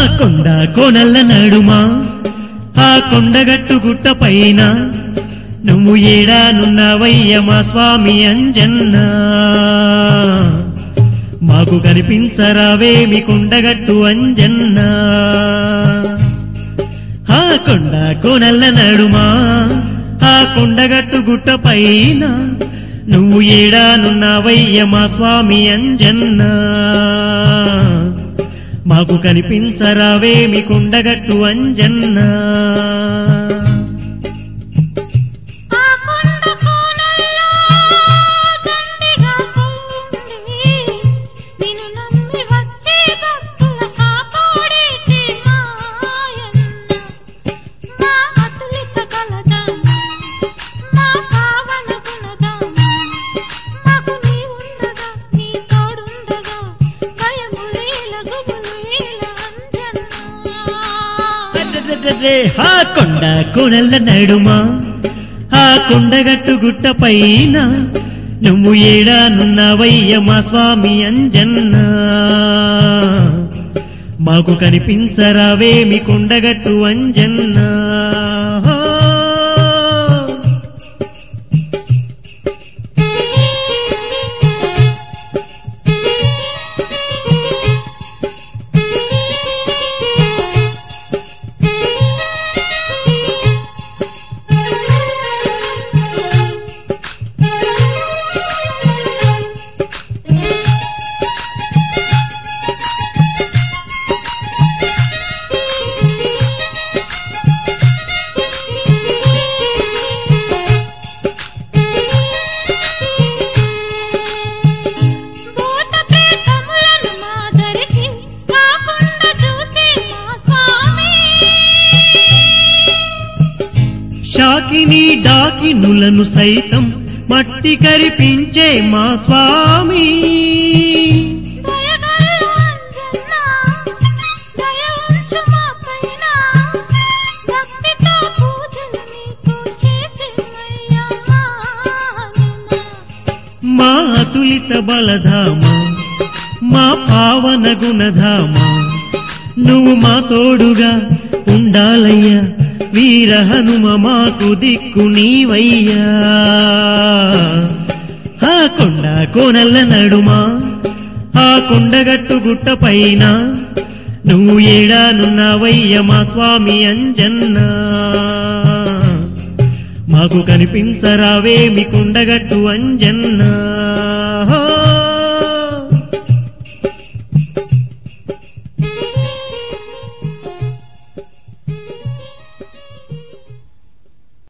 కొండ కోనల్ల నడుమా ఆ కొండగట్టు గుట్ట పైన నువ్వు ఏడానున్నావయ్య మా స్వామి అంజన్న మాకు కనిపించరావేమి కొండగట్టు అంజన్న ఆ కొండ కోనల్ల నడుమా ఆ కొండగట్టు గుట్ట పైన నువ్వు ఏడానున్నావయ్య మా స్వామి అంజన్న మాకు కనిపించరావేమి కొండగట్టు అంజన్న ఆ కొండ కోనల్లో దండిగా పువ్వుంది. నిన్ను నమ్మి వచ్చే భక్తుల కాపాడేటి మాయన్న. మా అతులిత కలదాన, మా పావన గుణదాన. మాకు నీ ఉండగా, నీ తోడుండగా, భయములేల గుబులేల అంజన్నా. అరెరెరెరె, ఆ కొండ కోనల్ల నడుమా ఆ కొండగట్టు గుట్ట పైన నువ్వు ఏడానున్నావయ్య మా స్వామి అంజన్న మాకు కనిపించరావేమి కొండగట్టు అంజన్న భూత ప్రేతములను మా దరికి కాకుండా చూసే మా స్వామి షాకిని డాకినులను సైతం మట్టి కరిపించే మా స్వామి దయగల అంజన్న దయ ఉంచు మా పైన భక్తితో పూజలు నీకు చేసేమయ్యా మానమా. మా అతులిత బలధామ మా పావన గుణధామ నువ్వు మా తోడుగా ఉండాలయ్యా వీర హనుమ మాకు దిక్కు నీవయ్యా ఆ కొండ కోనల్ల నడుమా ఆ కొండగట్టు గుట్ట పైన నువ్వు ఏడానున్నావయ్య మా స్వామి అంజన్న మాకు కనిపించరావేమి కొండగట్టు అంజన్న